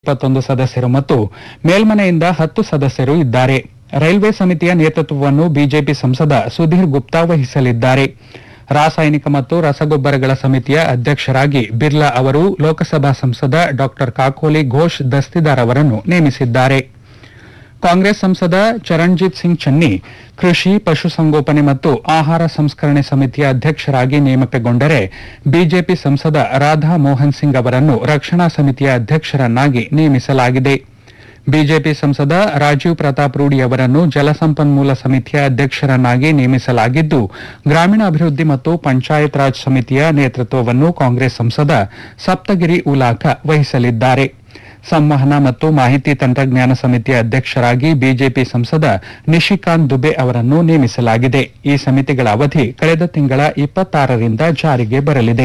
ಇಪ್ಪತ್ತೊಂದು ಸದಸ್ಯರು ಮತ್ತು ಮೇಲ್ಮನೆಯಿಂದ ಹತ್ತು ಸದಸ್ಯರು ಇದ್ದಾರೆ ರೈಲ್ವೆ ಸಮಿತಿಯ ನೇತೃತ್ವವನ್ನು ಬಿಜೆಪಿ ಸಂಸದ ಸುಧೀರ್ ಗುಪ್ತಾ ವಹಿಸಲಿದ್ದಾರೆ ರಾಸಾಯನಿಕ ಮತ್ತು ರಸಗೊಬ್ಬರಗಳ ಸಮಿತಿಯ ಅಧ್ಯಕ್ಷರಾಗಿ ಬಿರ್ಲಾ ಅವರು ಲೋಕಸಭಾ ಸಂಸದ ಡಾ ಕಾಕೋಲಿ ಘೋಷ್ ದಸ್ತಿದಾರ್ ಅವರನ್ನು ನೇಮಿಸಿದ್ದಾರೆ ಕಾಂಗ್ರೆಸ್ ಸಂಸದ ಚರಣ್ಜಿತ್ ಸಿಂಗ್ ಚನ್ನಿ ಕೃಷಿ ಪಶುಸಂಗೋಪನೆ ಮತ್ತು ಆಹಾರ ಸಂಸ್ಕರಣೆ ಸಮಿತಿಯ ಅಧ್ಯಕ್ಷರಾಗಿ ನೇಮಕಗೊಂಡರೆ ಬಿಜೆಪಿ ಸಂಸದ ರಾಧಾ ಮೋಹನ್ ಸಿಂಗ್ ಅವರನ್ನು ರಕ್ಷಣಾ ಸಮಿತಿಯ ಅಧ್ಯಕ್ಷರನ್ನಾಗಿ ನೇಮಿಸಲಾಗಿದೆ ಬಿಜೆಪಿ ಸಂಸದ ರಾಜೀವ್ ಪ್ರತಾಪ್ ರೂಡಿ ಅವರನ್ನು ಜಲಸಂಪನ್ಮೂಲ ಸಮಿತಿಯ ಅಧ್ಯಕ್ಷರನ್ನಾಗಿ ನೇಮಿಸಲಾಗಿದ್ದು ಗ್ರಾಮೀಣಾಭಿವೃದ್ಧಿ ಮತ್ತು ಪಂಚಾಯತ್ ರಾಜ್ ಸಮಿತಿಯ ನೇತೃತ್ವವನ್ನು ಕಾಂಗ್ರೆಸ್ ಸಂಸದ ಸಪ್ತಗಿರಿ ಉಲಾಖ ವಹಿಸಲಿದ್ದಾರೆ ಸಂವಹನ ಮತ್ತು ಮಾಹಿತಿ ತಂತ್ರಜ್ಞಾನ ಸಮಿತಿಯ ಅಧ್ಯಕ್ಷರಾಗಿ ಬಿಜೆಪಿ ಸಂಸದ ನಿಶಿಕಾಂತ್ ದುಬೆ ಅವರನ್ನು ನೇಮಿಸಲಾಗಿದೆ ಈ ಸಮಿತಿಗಳ ಅವಧಿ ಕಳೆದ ತಿಂಗಳ ಇಪ್ಪತ್ತಾರರಿಂದ ಜಾರಿಗೆ ಬರಲಿದೆ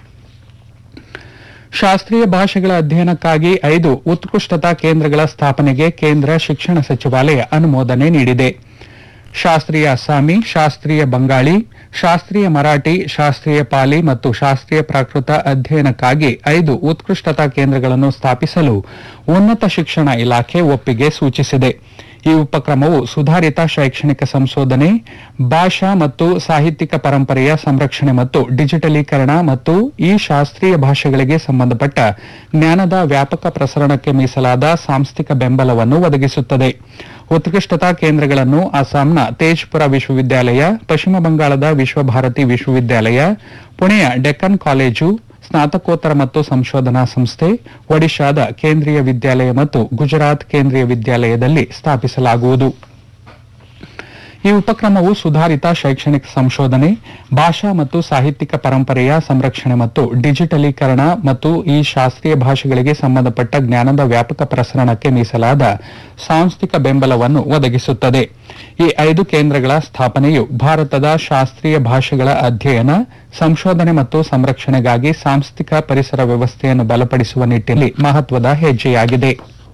ಶಾಸ್ತ್ರೀಯ ಭಾಷೆಗಳ ಅಧ್ಯಯನಕ್ಕಾಗಿ ಐದು ಉತ್ಕೃಷ್ಟತಾ ಕೇಂದ್ರಗಳ ಸ್ಥಾಪನೆಗೆ ಕೇಂದ್ರ ಶಿಕ್ಷಣ ಸಚಿವಾಲಯ ಅನುಮೋದನೆ ನೀಡಿದೆ ಶಾಸ್ತ್ರೀಯ ಅಸ್ಸಾಮಿ ಶಾಸ್ತ್ರೀಯ ಬಂಗಾಳಿ ಶಾಸ್ತ್ರೀಯ ಮರಾಠಿ ಶಾಸ್ತ್ರೀಯ ಪಾಲಿ ಮತ್ತು ಶಾಸ್ತ್ರೀಯ ಪ್ರಾಕೃತ ಅಧ್ಯಯನಕ್ಕಾಗಿ ಐದು ಉತ್ಕೃಷ್ಟತಾ ಕೇಂದ್ರಗಳನ್ನು ಸ್ಥಾಪಿಸಲು ಉನ್ನತ ಶಿಕ್ಷಣ ಇಲಾಖೆ ಒಪ್ಪಿಗೆ ಸೂಚಿಸಿದೆ ಈ ಉಪಕ್ರಮವು ಸುಧಾರಿತ ಶೈಕ್ಷಣಿಕ ಸಂಶೋಧನೆ ಭಾಷಾ ಮತ್ತು ಸಾಹಿತ್ಯಿಕ ಪರಂಪರೆಯ ಸಂರಕ್ಷಣೆ ಮತ್ತು ಡಿಜಿಟಲೀಕರಣ ಮತ್ತು ಈ ಶಾಸ್ತ್ರೀಯ ಭಾಷೆಗಳಿಗೆ ಸಂಬಂಧಪಟ್ಟ ಜ್ಞಾನದ ವ್ಯಾಪಕ ಪ್ರಸರಣಕ್ಕೆ ಮೀಸಲಾದ ಸಾಂಸ್ಥಿಕ ಬೆಂಬಲವನ್ನು ಒದಗಿಸುತ್ತದೆ ಉತ್ಕೃಷ್ಟತಾ ಕೇಂದ್ರಗಳನ್ನು ಅಸ್ಸಾಂನ ತೇಜ್ಪುರ ವಿಶ್ವವಿದ್ಯಾಲಯ ಪಶ್ಚಿಮ ಬಂಗಾಳದ ವಿಶ್ವಭಾರತಿ ವಿಶ್ವವಿದ್ಯಾಲಯ ಪುಣೆಯ ಡೆಕ್ಕನ್ ಕಾಲೇಜು ಸ್ನಾತಕೋತ್ತರ ಮತ್ತು ಸಂಶೋಧನಾ ಸಂಸ್ಥೆ ಒಡಿಶಾದ ಕೇಂದ್ರೀಯ ವಿದ್ಯಾಲಯ ಮತ್ತು ಗುಜರಾತ್ ಕೇಂದ್ರೀಯ ವಿದ್ಯಾಲಯದಲ್ಲಿ ಸ್ಥಾಪಿಸಲಾಗುವುದು ಈ ಉಪಕ್ರಮವು ಸುಧಾರಿತ ಶೈಕ್ಷಣಿಕ ಸಂಶೋಧನೆ ಭಾಷಾ ಮತ್ತು ಸಾಹಿತ್ಯಿಕ ಪರಂಪರೆಯ ಸಂರಕ್ಷಣೆ ಮತ್ತು ಡಿಜಿಟಲೀಕರಣ ಮತ್ತು ಈ ಶಾಸ್ತ್ರೀಯ ಭಾಷೆಗಳಿಗೆ ಸಂಬಂಧಪಟ್ಟ ಜ್ಞಾನದ ವ್ಯಾಪಕ ಪ್ರಸರಣಕ್ಕೆ ಮೀಸಲಾದ ಸಾಂಸ್ಥಿಕ ಬೆಂಬಲವನ್ನು ಒದಗಿಸುತ್ತದೆ ಈ ಐದು ಕೇಂದ್ರಗಳ ಸ್ಥಾಪನೆಯು ಭಾರತದ ಶಾಸ್ತ್ರೀಯ ಭಾಷೆಗಳ ಅಧ್ಯಯನ ಸಂಶೋಧನೆ ಮತ್ತು ಸಂರಕ್ಷಣೆಗಾಗಿ ಸಾಂಸ್ಥಿಕ ಪರಿಸರ ವ್ಯವಸ್ಥೆಯನ್ನು ಬಲಪಡಿಸುವ ನಿಟ್ಟಿನಲ್ಲಿ ಮಹತ್ವದ ಹೆಜ್ಜೆಯಾಗಿದೆ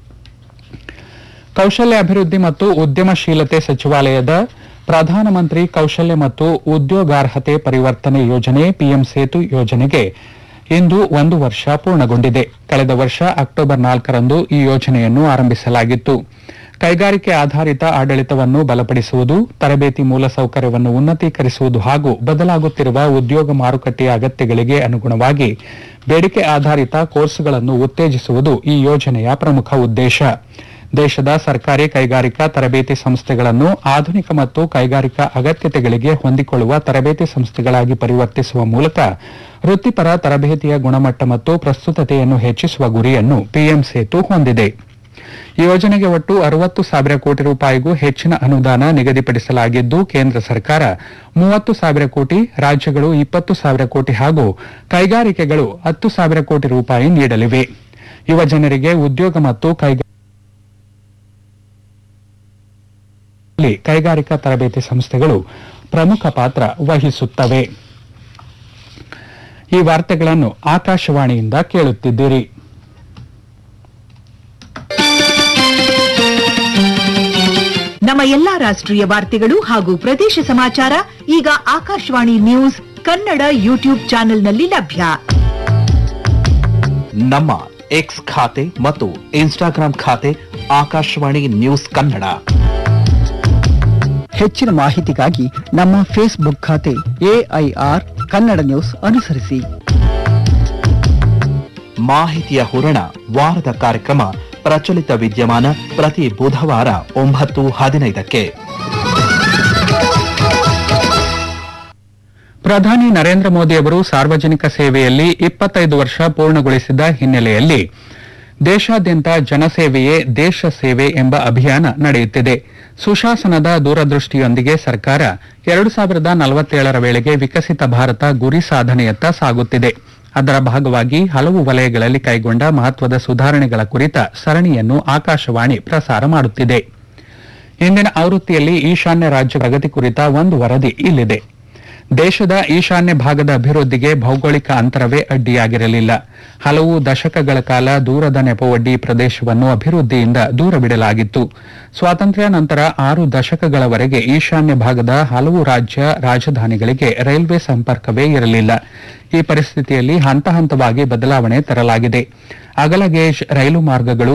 ಕೌಶಲ್ಯ ಅಭಿವೃದ್ಧಿ ಮತ್ತು ಉದ್ಯಮಶೀಲತೆ ಸಚಿವಾಲಯದ ಪ್ರಧಾನಮಂತ್ರಿ ಕೌಶಲ್ಯ ಮತ್ತು ಉದ್ಯೋಗಾರ್ಹತೆ ಪರಿವರ್ತನೆ ಯೋಜನೆ ಪಿಎಂ ಸೇತು ಯೋಜನೆಗೆ ಇಂದು ಒಂದು ವರ್ಷ ಪೂರ್ಣಗೊಂಡಿದೆ ಕಳೆದ ವರ್ಷ ಅಕ್ಟೋಬರ್ ನಾಲ್ಕರಂದು ಈ ಯೋಜನೆಯನ್ನು ಆರಂಭಿಸಲಾಗಿತ್ತು ಕೈಗಾರಿಕೆ ಆಧಾರಿತ ಆಡಳಿತವನ್ನು ಬಲಪಡಿಸುವುದು ತರಬೇತಿ ಮೂಲಸೌಕರ್ಯವನ್ನು ಉನ್ನತೀಕರಿಸುವುದು ಹಾಗೂ ಬದಲಾಗುತ್ತಿರುವ ಉದ್ಯೋಗ ಮಾರುಕಟ್ಟೆಯ ಅಗತ್ಯಗಳಿಗೆ ಅನುಗುಣವಾಗಿ ಬೇಡಿಕೆ ಆಧಾರಿತ ಕೋರ್ಸ್ಗಳನ್ನು ಉತ್ತೇಜಿಸುವುದು ಈ ಯೋಜನೆಯ ಪ್ರಮುಖ ಉದ್ದೇಶ ದೇಶದ ಸರ್ಕಾರಿ ಕೈಗಾರಿಕಾ ತರಬೇತಿ ಸಂಸ್ಥೆಗಳನ್ನು ಆಧುನಿಕ ಮತ್ತು ಕೈಗಾರಿಕಾ ಅಗತ್ಯತೆಗಳಿಗೆ ಹೊಂದಿಕೊಳ್ಳುವ ತರಬೇತಿ ಸಂಸ್ಥೆಗಳಾಗಿ ಪರಿವರ್ತಿಸುವ ಮೂಲಕ ವೃತ್ತಿಪರ ತರಬೇತಿಯ ಗುಣಮಟ್ಟ ಮತ್ತು ಪ್ರಸ್ತುತತೆಯನ್ನು ಹೆಚ್ಚಿಸುವ ಗುರಿಯನ್ನು ಪಿಎಂ ಸೇತು ಹೊಂದಿದೆ ಈ ಯೋಜನೆಗೆ ಒಟ್ಟು ಅರವತ್ತು ಸಾವಿರ ಕೋಟಿ ರೂಪಾಯಿಗೂ ಹೆಚ್ಚಿನ ಅನುದಾನ ನಿಗದಿಪಡಿಸಲಾಗಿದ್ದು ಕೇಂದ್ರ ಸರ್ಕಾರ ಮೂವತ್ತು ಸಾವಿರ ಕೋಟಿ ರಾಜ್ಯಗಳು ಇಪ್ಪತ್ತು ಸಾವಿರ ಕೋಟಿ ಹಾಗೂ ಕೈಗಾರಿಕೆಗಳು ಹತ್ತು ಸಾವಿರ ಕೋಟಿ ರೂಪಾಯಿ ನೀಡಲಿವೆ ಯುವ ಜನರಿಗೆ ಉದ್ಯೋಗ ಮತ್ತು ಕೈಗಾರಿಕೆ ಲ್ಲಿ ಕೈಗಾರಿಕಾ ತರಬೇತಿ ಸಂಸ್ಥೆಗಳು ಪ್ರಮುಖ ಪಾತ್ರ ವಹಿಸುತ್ತವೆ ಈ ವಾರ್ತೆಗಳನ್ನು ಆಕಾಶವಾಣಿಯಿಂದ ಕೇಳುತ್ತಿದ್ದೀರಿ ನಮ್ಮ ಎಲ್ಲಾ ರಾಷ್ಟ್ರೀಯ ವಾರ್ತೆಗಳು ಹಾಗೂ ಪ್ರದೇಶ ಸಮಾಚಾರ ಈಗ ಆಕಾಶವಾಣಿ ನ್ಯೂಸ್ ಕನ್ನಡ ಯೂಟ್ಯೂಬ್ ಚಾನೆಲ್ನಲ್ಲಿ ಲಭ್ಯ ನಮ್ಮ ಎಕ್ಸ್ ಖಾತೆ ಮತ್ತು ಇನ್ಸ್ಟಾಗ್ರಾಂ ಖಾತೆ ಆಕಾಶವಾಣಿ ನ್ಯೂಸ್ ಕನ್ನಡ ಹೆಚ್ಚಿನ ಮಾಹಿತಿಗಾಗಿ ನಮ್ಮ ಫೇಸ್ಬುಕ್ ಖಾತೆ ಎಐಆರ್ ಕನ್ನಡ ನ್ಯೂಸ್ ಅನುಸರಿಸಿ ಮಾಹಿತಿಯ ಹೂರಣ ವಾರದ ಕಾರ್ಯಕ್ರಮ ಪ್ರಚಲಿತ ವಿದ್ಯಮಾನ ಪ್ರತಿ ಬುಧವಾರ ಒಂಬತ್ತು ಹದಿನೈದಕ್ಕೆ ಪ್ರಧಾನಿ ನರೇಂದ್ರ ಮೋದಿ ಅವರು ಸಾರ್ವಜನಿಕ ಸೇವೆಯಲ್ಲಿ ಇಪ್ಪತ್ತೈದು ವರ್ಷ ಪೂರ್ಣಗೊಳಿಸಿದ ಹಿನ್ನೆಲೆಯಲ್ಲಿ ದೇಶಾದ್ಯಂತ ಜನಸೇವೆಯೇ ದೇಶ ಸೇವೆ ಎಂಬ ಅಭಿಯಾನ ನಡೆಯುತ್ತಿದೆ ಸುಶಾಸನದ ದೂರದೃಷ್ಟಿಯೊಂದಿಗೆ ಸರ್ಕಾರ ಎರಡು ಸಾವಿರದ ನಲವತ್ತೇಳರ ವೇಳೆಗೆ ವಿಕಸಿತ ಭಾರತ ಗುರಿ ಸಾಧನೆಯತ್ತ ಸಾಗುತ್ತಿದೆ ಅದರ ಭಾಗವಾಗಿ ಹಲವು ವಲಯಗಳಲ್ಲಿ ಕೈಗೊಂಡ ಮಹತ್ವದ ಸುಧಾರಣೆಗಳ ಕುರಿತ ಸರಣಿಯನ್ನು ಆಕಾಶವಾಣಿ ಪ್ರಸಾರ ಮಾಡುತ್ತಿದೆ ಇಂದಿನ ಆವೃತ್ತಿಯಲ್ಲಿ ಈಶಾನ್ಯ ರಾಜ್ಯ ಪ್ರಗತಿ ಕುರಿತ ಒಂದು ವರದಿ ಇಲ್ಲಿದೆ ದೇಶದ ಈಶಾನ್ಯ ಭಾಗದ ಅಭಿವೃದ್ಧಿಗೆ ಭೌಗೋಳಿಕ ಅಂತರವೇ ಅಡ್ಡಿಯಾಗಿರಲಿಲ್ಲ ಹಲವು ದಶಕಗಳ ಕಾಲ ದೂರದ ನೆಪವೊಡ್ಡಿ ಪ್ರದೇಶವನ್ನು ಅಭಿವೃದ್ಧಿಯಿಂದ ದೂರವಿಡಲಾಗಿತ್ತು ಸ್ವಾತಂತ್ರ್ಯ ನಂತರ ಆರು ದಶಕಗಳವರೆಗೆ ಈಶಾನ್ಯ ಭಾಗದ ಹಲವು ರಾಜ್ಯ ರಾಜಧಾನಿಗಳಿಗೆ ರೈಲ್ವೆ ಸಂಪರ್ಕವೇ ಇರಲಿಲ್ಲ ಈ ಪರಿಸ್ಥಿತಿಯಲ್ಲಿ ಹಂತ ಹಂತವಾಗಿ ಬದಲಾವಣೆ ತರಲಾಗಿದೆ ಅಗಲ ಗೇಜ್ ರೈಲು ಮಾರ್ಗಗಳು